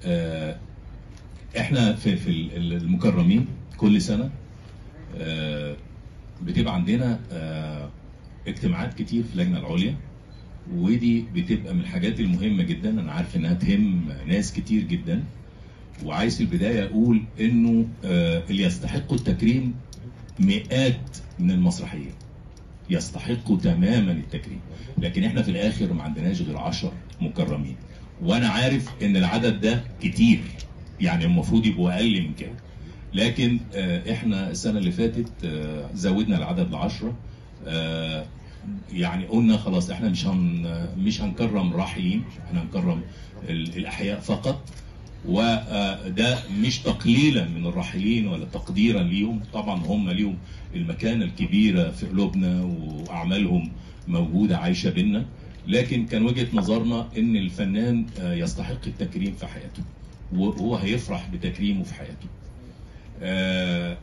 آه، احنا في في ال- المكرمين كل سنه آه، بتبقى عندنا آه، اجتماعات كتير في اللجنه العليا ودي بتبقى من الحاجات المهمه جدا انا عارف انها تهم ناس كتير جدا وعايز في البدايه اقول انه آه، اللي يستحقوا التكريم مئات من المسرحيين يستحقوا تماما التكريم لكن احنا في الاخر ما عندناش غير 10 مكرمين وانا عارف ان العدد ده كتير يعني المفروض يبقوا اقل من كده لكن آه، احنا السنه اللي فاتت آه، زودنا العدد ل 10 يعني قلنا خلاص احنا مش هن مش هنكرم راحلين احنا هنكرم ال- الاحياء فقط وده مش تقليلا من الراحلين ولا تقديرا ليهم طبعا هم ليهم المكانه الكبيره في قلوبنا واعمالهم موجوده عايشه بينا لكن كان وجهه نظرنا ان الفنان آه، يستحق التكريم في حياته وهو هيفرح بتكريمه في حياته آه،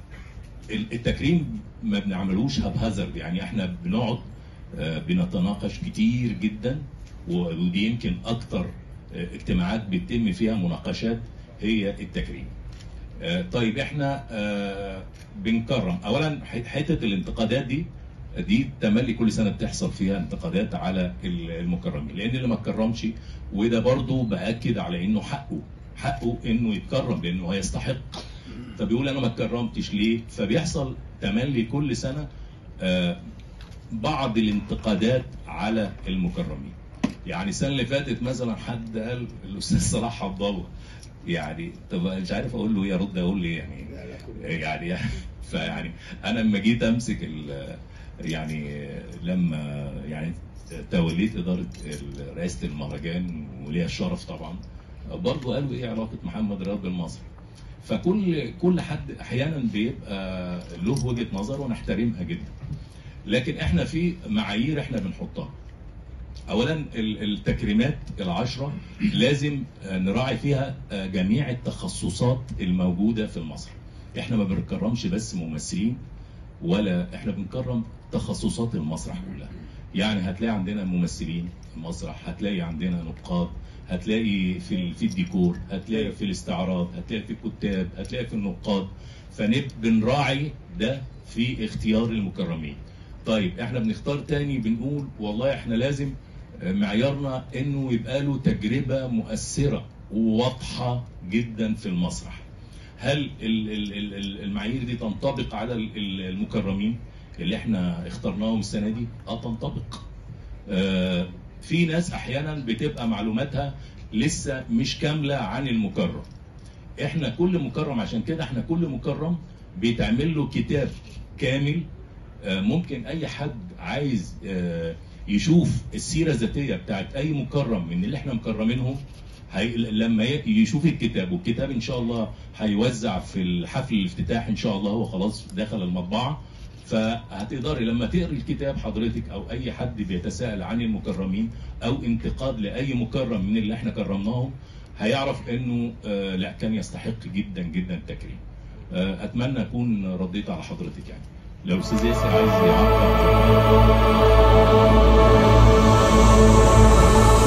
التكريم ما بنعملوش هبهزر يعني احنا بنقعد آه، بنتناقش كتير جدا ودي يمكن اكتر آه، اجتماعات بيتم فيها مناقشات هي التكريم آه، طيب احنا آه، بنكرم اولا ح- حته الانتقادات دي دي تملي كل سنه بتحصل فيها انتقادات على ال- المكرمين لان اللي ما اتكرمش وده برضو باكد على انه حقه حقه انه يتكرم لانه هيستحق فبيقول انا ما اتكرمتش ليه فبيحصل تملي كل سنه آه، بعض الانتقادات على المكرمين يعني السنه اللي فاتت مثلا حد قال الاستاذ صلاح حضاوه يعني طب مش عارف اقول له ايه ارد اقول له إيه يعني يعني فيعني انا لما جيت امسك ال- يعني لما يعني توليت اداره ال- رئاسه المهرجان وليا الشرف طبعا برضه قالوا ايه علاقه محمد رياض بالمصري فكل كل حد احيانا بيبقى له وجهه نظر ونحترمها جدا لكن احنا في معايير احنا بنحطها اولا ال- التكريمات العشره لازم آه، نراعي فيها آه، جميع التخصصات الموجوده في المسرح احنا ما بنكرمش بس ممثلين ولا احنا بنكرم تخصصات المسرح كلها يعني هتلاقي عندنا ممثلين في المسرح هتلاقي عندنا نقاد هتلاقي في ال- في الديكور هتلاقي في الاستعراض هتلاقي في الكتاب هتلاقي في النقاد فبنراعي ده في اختيار المكرمين طيب احنا بنختار تاني بنقول والله احنا لازم معيارنا انه يبقى له تجربه مؤثره وواضحه جدا في المسرح هل ال- ال- ال- ال- المعايير دي تنطبق على ال- ال- المكرمين اللي احنا اخترناهم السنه دي اه تنطبق آه، في ناس احيانا بتبقى معلوماتها لسه مش كامله عن المكرم احنا كل مكرم عشان كده احنا كل مكرم بيتعمل له كتاب كامل آه، ممكن اي حد عايز آه، يشوف السيره الذاتيه بتاعت اي مكرم من اللي احنا مكرمينهم هي لما ي- يشوف الكتاب والكتاب ان شاء الله هيوزع في الحفل الافتتاح ان شاء الله هو خلاص دخل المطبعه فهتقدري لما تقري الكتاب حضرتك او اي حد بيتساءل عن المكرمين او انتقاد لاي مكرم من اللي احنا كرمناهم هيعرف انه آه، لا كان يستحق جدا جدا التكريم. آه، اتمنى اكون رديت على حضرتك يعني. لو الاستاذ ياسر عايز يعقب